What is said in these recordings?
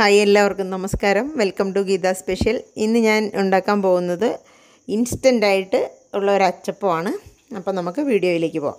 Hi എല്ലാവർക്കും നമസ്കാരം welcome to Geetha special ഇന്ന് ഞാൻ ഉണ്ടാക്കാൻ പോകുന്നത് ഇൻസ്റ്റൻ്റായിട്ട് ഉള്ള ഒരു അച്ചപ്പമാണ് അപ്പോൾ നമുക്ക് വീഡിയോയിലേക്ക് പോവാം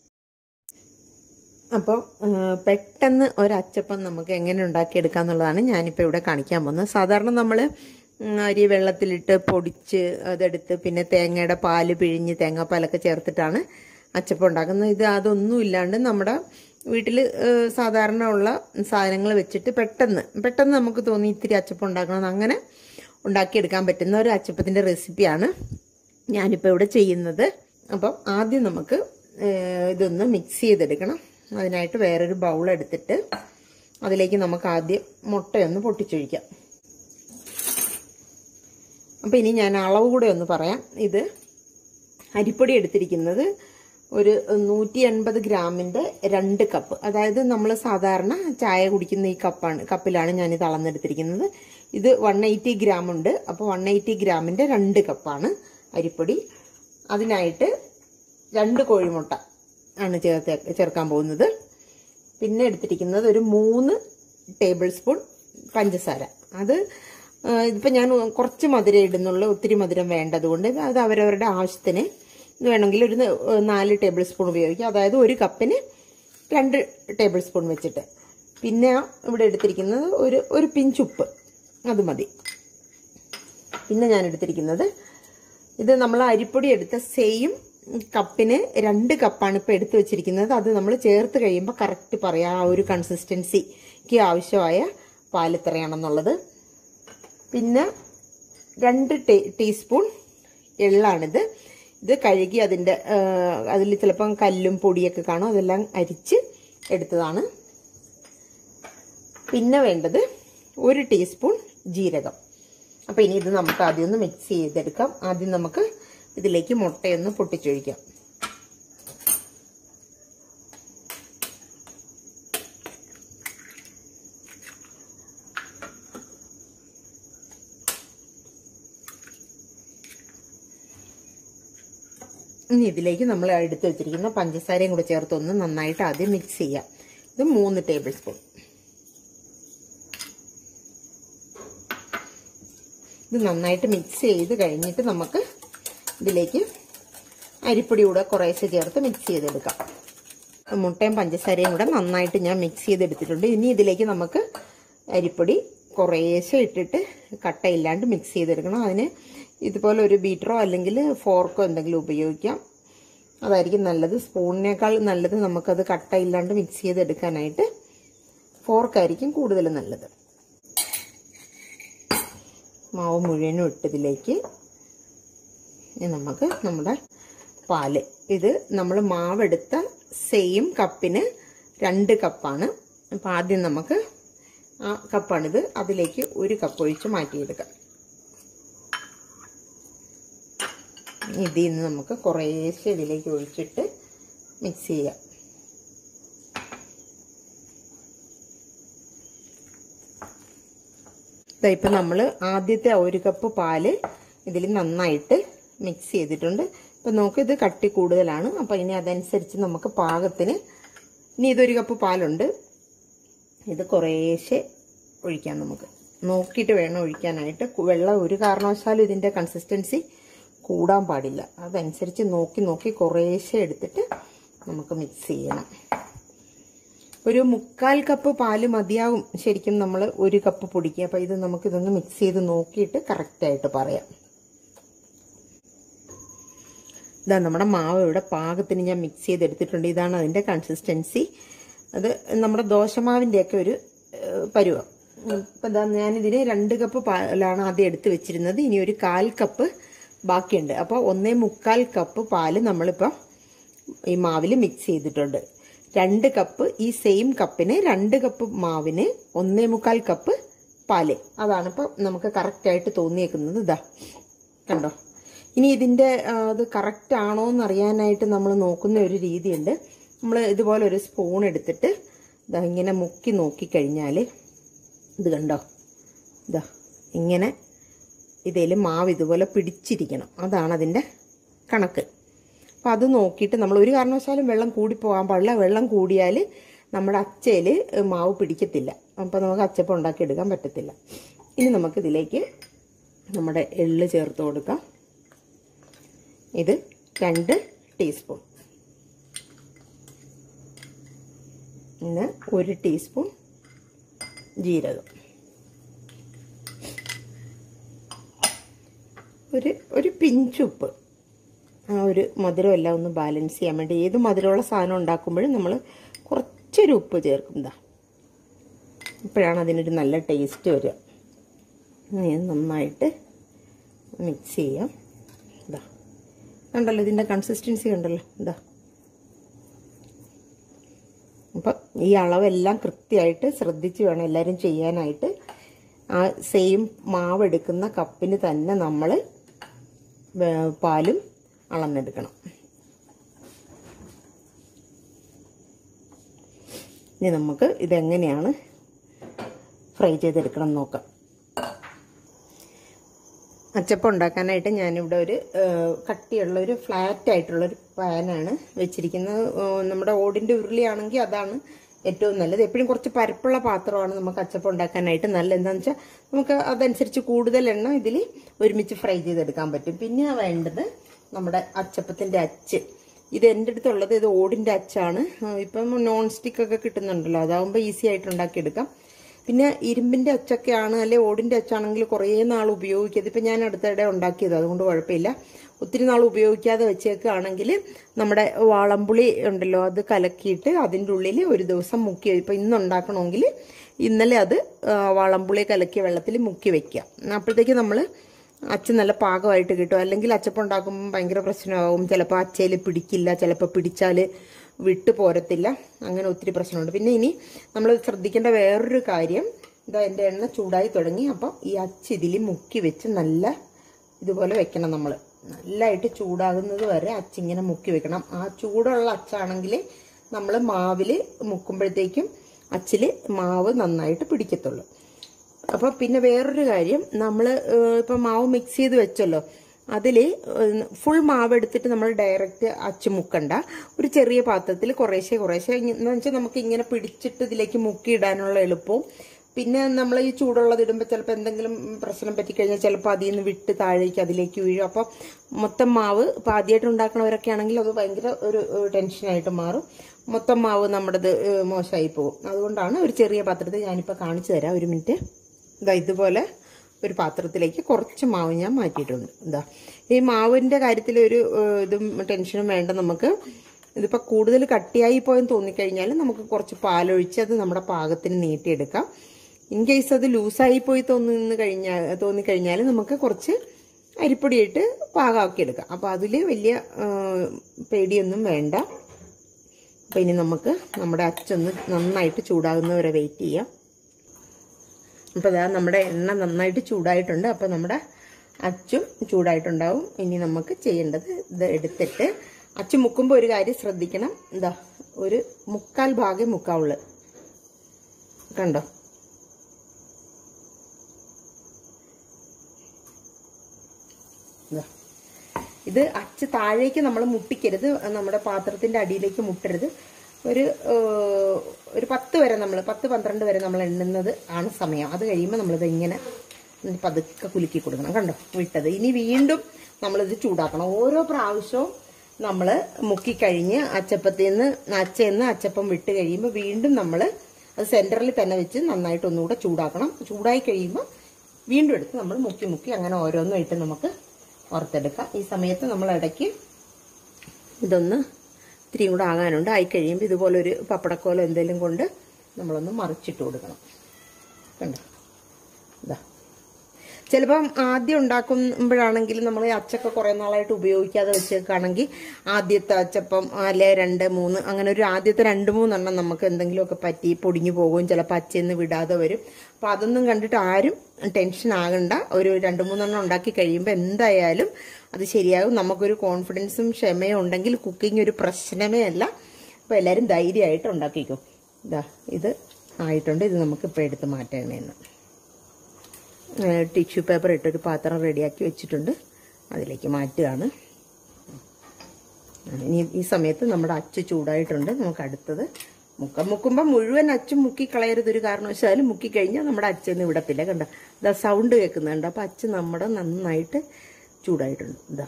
അപ്പോൾ പെട്ടെന്ന് ഒരു അച്ചപ്പം നമുക്ക് എങ്ങനെ ഉണ്ടാക്കിയെടുക്കാം എന്നുള്ളതാണ് ഞാനിപ്പോൾ ഇവിടെ കാണിക്കാൻ പോകുന്നത് സാധാരണ നമ്മൾ അരി വെള്ളത്തിലിട്ട് പൊടിച്ച് അതെടുത്ത് പിന്നെ തേങ്ങയുടെ പാല് പിഴിഞ്ഞ് തേങ്ങാപ്പാലൊക്കെ ചേർത്തിട്ടാണ് അച്ചപ്പം ഉണ്ടാക്കുന്നത് ഇത് അതൊന്നും ഇല്ലാണ്ട് നമ്മുടെ വീട്ടിൽ സാധാരണ ഉള്ള സാധനങ്ങൾ വെച്ചിട്ട് പെട്ടെന്ന് പെട്ടെന്ന് നമുക്ക് തോന്നി ഇത്തിരി അച്ചപ്പം ഉണ്ടാക്കണം അങ്ങനെ ഉണ്ടാക്കിയെടുക്കാൻ പറ്റുന്ന ഒരു അച്ചപ്പത്തിൻ്റെ റെസിപ്പിയാണ് ഞാനിപ്പോൾ ഇവിടെ ചെയ്യുന്നത് അപ്പം ആദ്യം നമുക്ക് ഇതൊന്ന് മിക്സ് ചെയ്തെടുക്കണം അതിനായിട്ട് വേറൊരു ബൗൾ എടുത്തിട്ട് അതിലേക്ക് നമുക്ക് ആദ്യം മുട്ടയൊന്ന് പൊട്ടിച്ചൊഴിക്കാം അപ്പം ഇനി ഞാൻ അളവ് കൂടെ ഒന്ന് പറയാം ഇത് അരിപ്പൊടി എടുത്തിരിക്കുന്നത് ഒരു നൂറ്റി എൺപത് ഗ്രാമിൻ്റെ രണ്ട് കപ്പ് അതായത് നമ്മൾ സാധാരണ ചായ കുടിക്കുന്ന ഈ കപ്പാണ് കപ്പിലാണ് ഞാനിത് അളന്നെടുത്തിരിക്കുന്നത് ഇത് വൺ എയ്റ്റി ഗ്രാം ഉണ്ട് അപ്പോൾ വൺ എയ്റ്റി ഗ്രാമിൻ്റെ രണ്ട് കപ്പാണ് അരിപ്പൊടി അതിനായിട്ട് രണ്ട് കോഴിമുട്ട ആണ് ചേർത്ത് ചേർക്കാൻ പോകുന്നത് പിന്നെ എടുത്തിരിക്കുന്നത് ഒരു മൂന്ന് ടേബിൾ സ്പൂൺ പഞ്ചസാര അത് ഇതിപ്പോൾ ഞാൻ കുറച്ച് മധുരം ഇടുന്നുള്ളൂ ഒത്തിരി മധുരം വേണ്ടതുകൊണ്ട് അത് അവരവരുടെ ആവശ്യത്തിന് വേണമെങ്കിൽ ഒരു നാല് ടേബിൾ സ്പൂൺ ഉപയോഗിക്കാം അതായത് ഒരു കപ്പിന് രണ്ട് ടേബിൾ സ്പൂൺ വെച്ചിട്ട് പിന്നെ ഇവിടെ എടുത്തിരിക്കുന്നത് ഒരു ഒരു പിഞ്ചുപ്പ് അത് മതി പിന്നെ ഞാൻ എടുത്തിരിക്കുന്നത് ഇത് നമ്മൾ അരിപ്പൊടി എടുത്ത സെയിം കപ്പിന് രണ്ട് കപ്പാണ് ഇപ്പോൾ എടുത്തു വെച്ചിരിക്കുന്നത് അത് നമ്മൾ ചേർത്ത് കഴിയുമ്പോൾ കറക്റ്റ് പറയാം ആ ഒരു കൺസിസ്റ്റൻസിക്ക് ആവശ്യമായ പാൽ എത്രയാണെന്നുള്ളത് പിന്നെ രണ്ട് ടീ ടീസ്പൂൺ എള്ളാണിത് ഇത് കഴുകി അതിൻ്റെ അതിൽ ചിലപ്പം കല്ലും പൊടിയൊക്കെ കാണും അതെല്ലാം അരിച്ച് എടുത്തതാണ് പിന്നെ വേണ്ടത് ഒരു ടീസ്പൂൺ ജീരകം അപ്പോൾ ഇനി ഇത് നമുക്ക് ആദ്യം ഒന്ന് മിക്സ് ചെയ്തെടുക്കാം ആദ്യം നമുക്ക് ഇതിലേക്ക് മുട്ടയൊന്ന് പൊട്ടിച്ചൊഴിക്കാം ഇനി ഇതിലേക്ക് നമ്മൾ എടുത്ത് വെച്ചിരിക്കുന്ന പഞ്ചസാരയും കൂടെ ചേർത്ത് ഒന്ന് നന്നായിട്ട് ആദ്യം മിക്സ് ചെയ്യാം ഇത് മൂന്ന് ടേബിൾ സ്പൂൺ ഇത് നന്നായിട്ട് മിക്സ് ചെയ്ത് കഴിഞ്ഞിട്ട് നമുക്ക് ഇതിലേക്ക് അരിപ്പൊടി കൂടെ കുറേശ്ശെ ചേർത്ത് മിക്സ് ചെയ്തെടുക്കാം മുട്ടയും പഞ്ചസാരയും കൂടെ നന്നായിട്ട് ഞാൻ മിക്സ് ചെയ്തെടുത്തിട്ടുണ്ട് ഇനി ഇതിലേക്ക് നമുക്ക് അരിപ്പൊടി കുറേശ്ശെ ഇട്ടിട്ട് കട്ടയില്ലാണ്ട് മിക്സ് ചെയ്തെടുക്കണം അതിന് ഇതുപോലെ ഒരു ബീറ്ററോ അല്ലെങ്കിൽ ഫോർക്കോ എന്തെങ്കിലും ഉപയോഗിക്കാം അതായിരിക്കും നല്ലത് സ്പൂണിനേക്കാൾ നല്ലത് നമുക്കത് കട്ടയില്ലാണ്ട് മിക്സ് ചെയ്തെടുക്കാനായിട്ട് ഫോർക്കായിരിക്കും കൂടുതൽ നല്ലത് മാവ് മുഴുവനും ഇട്ടതിലേക്ക് നമുക്ക് നമ്മുടെ പാല് ഇത് നമ്മൾ മാവെടുത്ത സെയിം കപ്പിന് രണ്ട് കപ്പാണ് അപ്പം ആദ്യം നമുക്ക് ആ കപ്പാണിത് അതിലേക്ക് ഒരു കപ്പ് ഒഴിച്ച് മാറ്റിയെടുക്കാം ഇതിൽ നിന്ന് നമുക്ക് കുറേശ്ശെ ഇതിലേക്ക് ഒഴിച്ചിട്ട് മിക്സ് ചെയ്യാം ഇപ്പം നമ്മൾ ആദ്യത്തെ ഒരു കപ്പ് പാല് ഇതിൽ നന്നായിട്ട് മിക്സ് ചെയ്തിട്ടുണ്ട് ഇപ്പം നമുക്കിത് കട്ടി കൂടുതലാണ് അപ്പം ഇനി അതനുസരിച്ച് നമുക്ക് പാകത്തിന് ഇനി ഇതൊരു കപ്പ് പാലുണ്ട് ഇത് കുറേശ്ശെ ഒഴിക്കാം നമുക്ക് നോക്കിയിട്ട് വേണം ഒഴിക്കാനായിട്ട് വെള്ളം ഒരു കാരണവശാലും ഇതിൻ്റെ കൺസിസ്റ്റൻസി കൂടാൻ പാടില്ല അതനുസരിച്ച് നോക്കി നോക്കി കുറേശ്ശെ എടുത്തിട്ട് നമുക്ക് മിക്സ് ചെയ്യണം ഒരു മുക്കാൽ കപ്പ് പാല് മതിയാവും ശരിക്കും നമ്മൾ ഒരു കപ്പ് പൊടിക്കുക അപ്പോൾ ഇത് നമുക്ക് ഇതൊന്ന് മിക്സ് ചെയ്ത് നോക്കിയിട്ട് കറക്റ്റായിട്ട് പറയാം ഇതാ നമ്മുടെ മാവ് ഇവിടെ പാകത്തിന് ഞാൻ മിക്സ് ചെയ്തെടുത്തിട്ടുണ്ട് ഇതാണ് അതിൻ്റെ കൺസിസ്റ്റൻസി അത് നമ്മുടെ ദോശമാവിൻ്റെയൊക്കെ ഒരു പരുവം ഇപ്പം ഇതാ ഞാനിതിന് രണ്ട് കപ്പ് പാലാണ് ആദ്യം എടുത്ത് വെച്ചിരുന്നത് ഇനി ഒരു കാൽ കപ്പ് ബാക്കിയുണ്ട് അപ്പോൾ ഒന്നേ മുക്കാൽ കപ്പ് പാല് നമ്മളിപ്പം ഈ മാവിൽ മിക്സ് ചെയ്തിട്ടുണ്ട് രണ്ട് കപ്പ് ഈ സെയിം കപ്പിന് രണ്ട് കപ്പ് മാവിന് ഒന്നേ മുക്കാൽ കപ്പ് പാല് അതാണ് ഇപ്പം നമുക്ക് കറക്റ്റായിട്ട് തോന്നിയേക്കുന്നത് ഇതാ കണ്ടോ ഇനി ഇതിൻ്റെ അത് കറക്റ്റ് ആണോ എന്ന് അറിയാനായിട്ട് നമ്മൾ നോക്കുന്ന ഒരു രീതിയുണ്ട് നമ്മൾ ഇതുപോലെ ഒരു സ്പൂൺ എടുത്തിട്ട് ഇതാ ഇങ്ങനെ മുക്കി നോക്കിക്കഴിഞ്ഞാൽ ഇത് കണ്ടോ ഇതാ ഇങ്ങനെ ഇതിൽ മാവ് ഇതുപോലെ പിടിച്ചിരിക്കണം അതാണ് അതിൻ്റെ കണക്ക് അപ്പോൾ അത് നോക്കിയിട്ട് നമ്മൾ ഒരു കാരണവശാലും വെള്ളം കൂടിപ്പോകാൻ പാടില്ല വെള്ളം കൂടിയാൽ നമ്മുടെ അച്ചയിൽ മാവ് പിടിക്കത്തില്ല അപ്പോൾ നമുക്ക് അച്ചപ്പം ഉണ്ടാക്കിയെടുക്കാൻ പറ്റത്തില്ല ഇനി നമുക്കിതിലേക്ക് നമ്മുടെ എള്ള് ചേർത്ത് കൊടുക്കാം ഇത് രണ്ട് ടീസ്പൂൺ പിന്നെ ഒരു ടീസ്പൂൺ ജീരകം ഒരു ഒരു പിഞ്ചുപ്പ് ആ ഒരു മധുരം എല്ലാം ഒന്ന് ബാലൻസ് ചെയ്യാൻ വേണ്ടി ഏത് മധുരമുള്ള സാധനം ഉണ്ടാക്കുമ്പോഴും നമ്മൾ കുറച്ചൊരു ഉപ്പ് ചേർക്കും ഇതാ ഇപ്പോഴാണ് അതിനൊരു നല്ല ടേസ്റ്റ് വരിക ഇനി ഇത് നന്നായിട്ട് മിക്സ് ചെയ്യാം ഇതാ കണ്ടല്ലോ ഇതിൻ്റെ കൺസിസ്റ്റൻസി കണ്ടല്ലോ ഇതാ അപ്പം ഈ അളവെല്ലാം കൃത്യമായിട്ട് ശ്രദ്ധിച്ച് വേണം എല്ലാവരും ചെയ്യാനായിട്ട് ആ സെയിം മാവ് എടുക്കുന്ന കപ്പിന് തന്നെ നമ്മൾ പാലും അളന്നെടുക്കണം ഇനി നമുക്ക് ഇതെങ്ങനെയാണ് ഫ്രൈ ചെയ്തെടുക്കണം എന്ന് നോക്കാം അച്ചപ്പം ഉണ്ടാക്കാനായിട്ട് ഞാനിവിടെ ഒരു ഏഹ്, കട്ടിയുള്ള ഒരു ഫ്ലാറ്റ് ആയിട്ടുള്ള ഒരു പാനാണ് വെച്ചിരിക്കുന്നത് ഏഹ്, നമ്മുടെ ഓടിൻ്റെ ഉരുളിയാണെങ്കിൽ അതാണ് ഏറ്റവും നല്ലത് എപ്പോഴും കുറച്ച് പരപ്പുള്ള പാത്രമാണ് നമുക്ക് അച്ചപ്പം ഉണ്ടാക്കാനായിട്ട് നല്ലത് എന്താണെന്ന് വെച്ചാൽ നമുക്ക് അതനുസരിച്ച് കൂടുതൽ എണ്ണ ഇതിൽ ഒരുമിച്ച് ഫ്രൈ ചെയ്തെടുക്കാൻ പറ്റും പിന്നെ വേണ്ടത് നമ്മുടെ അച്ചപ്പത്തിൻ്റെ അച്ച് ഇത് എൻ്റെ അടുത്തുള്ളത് ഇത് ഓടിൻ്റെ അച്ചാണ് ഏഹ്, ഇപ്പം നോൺ സ്റ്റിക്ക് ഒക്കെ കിട്ടുന്നുണ്ടല്ലോ അതാവുമ്പോൾ ഈസി ആയിട്ട് ഉണ്ടാക്കിയെടുക്കാം പിന്നെ ഇരുമ്പിന്റെ അച്ചൊക്കെയാണ് അല്ലെ ഓടിന്റെ അച്ചാണെങ്കിൽ കുറേ നാൾ ഉപയോഗിക്കരുത് ഇപ്പം ഞാൻ അടുത്തിടെ ഉണ്ടാക്കിയത് അതുകൊണ്ട് കുഴപ്പമില്ല ഒത്തിരി നാൾ ഉപയോഗിക്കാതെ വെച്ചേക്കുകയാണെങ്കിൽ നമ്മുടെ വാളംപുളി ഉണ്ടല്ലോ അത് കലക്കിയിട്ട് അതിൻ്റെ ഉള്ളിൽ ഒരു ദിവസം മുക്കി ഇപ്പം ഇന്ന് ഉണ്ടാക്കണമെങ്കിൽ ഇന്നലെ അത് ആ, വാളംപുളി കലക്കിയ വെള്ളത്തിൽ മുക്കി വെക്കുക അപ്പോഴത്തേക്ക് നമ്മൾ അച്ഛൻ നല്ല പാകമായിട്ട് കിട്ടും അല്ലെങ്കിൽ അച്ചപ്പം ഉണ്ടാക്കുമ്പോൾ ഭയങ്കര പ്രശ്നമാകും ചിലപ്പോൾ അച്ചയിൽ പിടിക്കില്ല ചിലപ്പോൾ പിടിച്ചാൽ വിട്ടു പോരത്തില്ല അങ്ങനെ ഒത്തിരി പ്രശ്നമുണ്ട് പിന്നെ ഇനി നമ്മൾ ശ്രദ്ധിക്കേണ്ട വേറൊരു കാര്യം ഇതാ എൻ്റെ എണ്ണ ചൂടായി തുടങ്ങി അപ്പം ഈ അച്ച് ഇതിൽ മുക്കി വെച്ച് നല്ല ഇതുപോലെ വെക്കണം നമ്മൾ നല്ലതായിട്ട് ചൂടാകുന്നത് വരെ അച്ചിങ്ങനെ മുക്കി വെക്കണം ആ ചൂടുള്ള അച്ചാണെങ്കിൽ നമ്മൾ മാവിൽ മുക്കുമ്പോഴത്തേക്കും അച്ചിൽ മാവ് നന്നായിട്ട് പിടിക്കത്തുള്ളൂ അപ്പോൾ പിന്നെ വേറൊരു കാര്യം നമ്മൾ ഇപ്പം മാവ് മിക്സ് ചെയ്ത് വെച്ചല്ലോ അതിൽ ഫുൾ മാവ് എടുത്തിട്ട് നമ്മൾ ഡയറക്റ്റ് അച്ചു മുക്കണ്ട ഒരു ചെറിയ പാത്രത്തിൽ കുറേശ്ശെ കുറേശ്ശെ എന്ന് വെച്ചാൽ നമുക്ക് ഇങ്ങനെ പിടിച്ചിട്ട് ഇതിലേക്ക് മുക്കി ഇടാനുള്ള എളുപ്പവും പിന്നെ നമ്മൾ ഈ ചൂടുള്ളത് ഇടുമ്പോൾ ചിലപ്പോൾ എന്തെങ്കിലും പ്രശ്നം പറ്റിക്കഴിഞ്ഞാൽ ചിലപ്പോൾ അതിൽ നിന്ന് വിട്ട് താഴേക്ക് അതിലേക്ക് വീഴും അപ്പോൾ മൊത്തം മാവ് ഇപ്പോൾ ആദ്യമായിട്ട് ഉണ്ടാക്കണവരൊക്കെ ആണെങ്കിൽ അത് ഭയങ്കര ഒരു ഏഹ്, ടെൻഷനായിട്ട് മാറും മൊത്തം മാവ് നമ്മുടേത് ഏഹ്, മോശമായി പോകും അതുകൊണ്ടാണ് ഒരു ചെറിയ പാത്രത്തിൽ ഞാനിപ്പോൾ കാണിച്ചു തരാം ഒരു മിനിറ്റ് ഇതാ ഇതുപോലെ ഒരു പാത്രത്തിലേക്ക് കുറച്ച് മാവ് ഞാൻ മാറ്റിയിട്ടുണ്ട് ഇതാ ഈ മാവിൻ്റെ കാര്യത്തിൽ ഒരു ഏഹ്, ഇതും ടെൻഷനും വേണ്ട നമുക്ക് ഇതിപ്പോൾ കൂടുതൽ കട്ടിയായി പോയെന്ന് തോന്നിക്കഴിഞ്ഞാൽ നമുക്ക് കുറച്ച് പാലൊഴിച്ച് അത് നമ്മുടെ പാകത്തിന് നീട്ടിയെടുക്കാം ഇൻ കേസ് അത് ലൂസായി പോയി തോന്നുന്നു കഴിഞ്ഞാൽ തോന്നിക്കഴിഞ്ഞാൽ നമുക്ക് കുറച്ച് അരിപ്പൊടിയിട്ട് പാകമാക്കി എടുക്കാം അപ്പോൾ അതിൽ വലിയ ഏഹ്, പേടിയൊന്നും വേണ്ട അപ്പോൾ ഇനി നമുക്ക് നമ്മുടെ അച്ചൊന്ന് നന്നായിട്ട് ചൂടാകുന്നവരെ വെയിറ്റ് ചെയ്യാം അപ്പോൾ ഇതാ നമ്മുടെ എണ്ണ നന്നായിട്ട് ചൂടായിട്ടുണ്ട് അപ്പോൾ നമ്മുടെ അച്ചും ചൂടായിട്ടുണ്ടാവും ഇനി നമുക്ക് ചെയ്യേണ്ടത് ഇത് എടുത്തിട്ട് അച്ചു മുക്കുമ്പോൾ ഒരു കാര്യം ശ്രദ്ധിക്കണം എന്താ ഒരു മുക്കാൽ ഭാഗം മുക്കാവുള്ളു കണ്ടോ ഇതാ. ഇത് അച്ച് താഴേക്ക് നമ്മൾ മുട്ടിക്കരുത് നമ്മുടെ പാത്രത്തിന്റെ അടിയിലേക്ക് മുട്ടരുത് ഒരു ഏഹ്, ഒരു പത്ത് വരെ നമ്മൾ പത്ത് പന്ത്രണ്ട് വരെ നമ്മൾ എണ്ണുന്നത് ആണ് സമയം അത് കഴിയുമ്പോൾ നമ്മളിത് ഇങ്ങനെ പതുക്കെ കുലുക്കി കൊടുക്കണം കണ്ടോ വിട്ടത് ഇനി വീണ്ടും നമ്മളിത് ചൂടാക്കണം ഓരോ പ്രാവശ്യവും നമ്മൾ മുക്കിക്കഴിഞ്ഞ് അച്ചപ്പത്തിൽ നിന്ന് അച്ചയിൽ നിന്ന് അച്ചപ്പം വിട്ട് കഴിയുമ്പോൾ വീണ്ടും നമ്മൾ അത് സെൻറ്ററിൽ തന്നെ വെച്ച് നന്നായിട്ട് ഒന്നുകൂടെ ചൂടാക്കണം ചൂടായി കഴിയുമ്പോൾ വീണ്ടും എടുത്ത് നമ്മൾ മുക്കി മുക്കി അങ്ങനെ ഓരോന്നും ഇട്ട് നമുക്ക് വറുത്തെടുക്കാം ഈ സമയത്ത് നമ്മൾ ഇടയ്ക്ക് ഇതൊന്ന് ഇത്തിരിയും കൂടെ ആകാനുണ്ട് ആയി കഴിയുമ്പോൾ ഇതുപോലൊരു പപ്പടക്കോലോ എന്തെങ്കിലും കൊണ്ട് നമ്മളൊന്ന് മറിച്ചിട്ട് കൊടുക്കണം കണ്ടോ ഇതാ ചിലപ്പം ആദ്യം ഉണ്ടാക്കുമ്പോഴാണെങ്കിൽ നമ്മൾ അച്ചക്ക കുറേ നാളായിട്ട് ഉപയോഗിക്കാതെ വെച്ചേക്കാണെങ്കിൽ ആദ്യത്തെ അച്ചപ്പം അല്ലെ രണ്ട് മൂന്ന് അങ്ങനെ ഒരു ആദ്യത്തെ രണ്ട് മൂന്നെണ്ണം നമുക്ക് എന്തെങ്കിലുമൊക്കെ പറ്റി പൊടിഞ്ഞു പോകും ചിലപ്പോൾ അച്ചയെന്ന് വിടാതെ വരും അപ്പം അതൊന്നും കണ്ടിട്ട് ആരും ടെൻഷൻ ആകണ്ട ഒരു രണ്ട് മൂന്നെണ്ണം ഉണ്ടാക്കി കഴിയുമ്പോൾ എന്തായാലും അത് ശരിയാകും നമുക്കൊരു കോൺഫിഡൻസും ക്ഷമയും ഉണ്ടെങ്കിൽ കുക്കിംഗ് ഒരു പ്രശ്നമേ അല്ല അപ്പോൾ എല്ലാവരും ധൈര്യമായിട്ട് ഉണ്ടാക്കിക്കോ ഇതാ ഇത് ആയിട്ടുണ്ട് ഇത് നമുക്കിപ്പോൾ എടുത്ത് മാറ്റാനാണ് ടിഷ്യൂ പേപ്പർ ഇട്ടൊരു പാത്രം റെഡിയാക്കി വെച്ചിട്ടുണ്ട് അതിലേക്ക് മാറ്റുകയാണ് ഇനി ഈ സമയത്ത് നമ്മുടെ അച്ച് ചൂടായിട്ടുണ്ട് നമുക്ക് അടുത്തത് മുക്കം മുക്കുമ്പോൾ മുഴുവൻ അച്ഛൻ മുക്കി കളയരുത് ഒരു കാരണവശാലും മുക്കി കഴിഞ്ഞാൽ നമ്മുടെ അച്ഛന് വിടത്തില്ല കണ്ട ഇതാ സൗണ്ട് കേൾക്കുന്നുണ്ട് അപ്പം അച്ഛൻ നമ്മുടെ നന്നായിട്ട് ചൂടായിട്ടുണ്ട് ഇതാ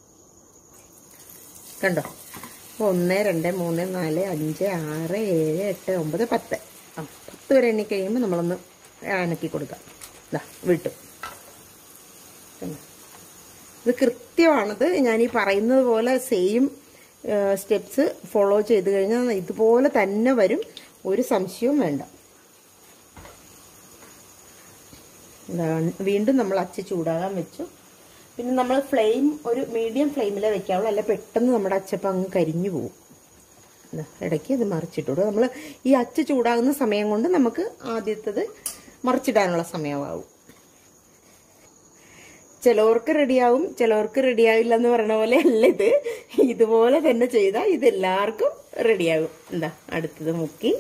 കണ്ടോ അപ്പോൾ ഒന്ന് രണ്ട് മൂന്ന് നാല് അഞ്ച് ആറ് ഏഴ് എട്ട് ഒമ്പത് പത്ത് ആ പത്ത് വരെ എണ്ണി കഴിയുമ്പോൾ നമ്മളൊന്ന് അനക്കി കൊടുക്കാം ഇതാ വിട്ടു കണ്ടോ ഇത് കൃത്യമാണത് ഞാൻ ഈ പറയുന്നത് പോലെ സെയിം സ്റ്റെപ്സ് ഫോളോ ചെയ്ത് കഴിഞ്ഞാൽ ഇതുപോലെ തന്നെ വരും ഒരു സംശയവും വേണ്ട ഇതാണ് വീണ്ടും നമ്മൾ അച്ച് ചൂടാകാൻ വെച്ചു പിന്നെ നമ്മൾ ഫ്ലെയിം ഒരു മീഡിയം ഫ്ലെയിമിലേ വെക്കാവുള്ളൂ അല്ല പെട്ടെന്ന് നമ്മുടെ അച്ചപ്പം അങ്ങ് കരിഞ്ഞു പോകും ദാ ഇടയ്ക്ക് ഇത് മറിച്ചിട്ടു നമ്മൾ ഈ അച്ച് ചൂടാകുന്ന സമയം കൊണ്ട് നമുക്ക് ആദ്യത്തത് മറിച്ചിടാനുള്ള സമയമാവും ചിലവർക്ക് റെഡിയാവും ചിലവർക്ക് റെഡിയാവില്ല എന്ന് പറഞ്ഞ പോലെ അല്ല ഇത് ഇതുപോലെ തന്നെ ചെയ്താൽ ഇത് എല്ലാവർക്കും റെഡിയാകും എന്താ അടുത്തത് മുക്കി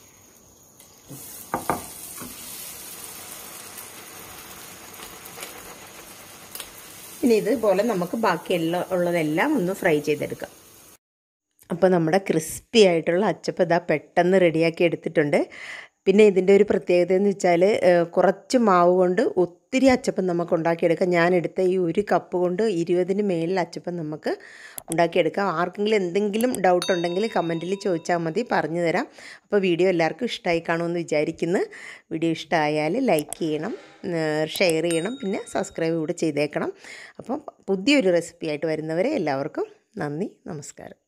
ഇനി ഇതുപോലെ നമുക്ക് ബാക്കി എല്ലാം ഉള്ളതെല്ലാം ഒന്ന് ഫ്രൈ ചെയ്തെടുക്കാം അപ്പോൾ നമ്മുടെ ക്രിസ്പി ആയിട്ടുള്ള അച്ചപ്പം ഇതാ പെട്ടെന്ന് റെഡിയാക്കി എടുത്തിട്ടുണ്ട് പിന്നെ ഇതിൻ്റെ ഒരു പ്രത്യേകത എന്ന് വെച്ചാൽ കുറച്ച് മാവ് കൊണ്ട് ഒത്തിരി അച്ചപ്പം നമുക്ക് ഉണ്ടാക്കിയെടുക്കാം ഞാൻ എടുത്ത ഈ ഒരു കപ്പ് കൊണ്ട് ഇരുപതിന് മേളിൽ അച്ചപ്പം നമുക്ക് ഉണ്ടാക്കിയെടുക്കാം ആർക്കെങ്കിലും എന്തെങ്കിലും ഡൗട്ട് ഉണ്ടെങ്കിൽ കമൻറ്റിൽ ചോദിച്ചാൽ മതി പറഞ്ഞു തരാം അപ്പോൾ വീഡിയോ എല്ലാവർക്കും ഇഷ്ടമായി കാണുമെന്ന് വിചാരിക്കുന്നു വീഡിയോ ഇഷ്ടമായാൽ ലൈക്ക് ചെയ്യണം ഷെയർ ചെയ്യണം പിന്നെ സബ്സ്ക്രൈബ് കൂടെ ചെയ്തേക്കണം അപ്പം പുതിയൊരു റെസിപ്പി ആയിട്ട് വരുന്നവരെ എല്ലാവർക്കും നന്ദി നമസ്കാരം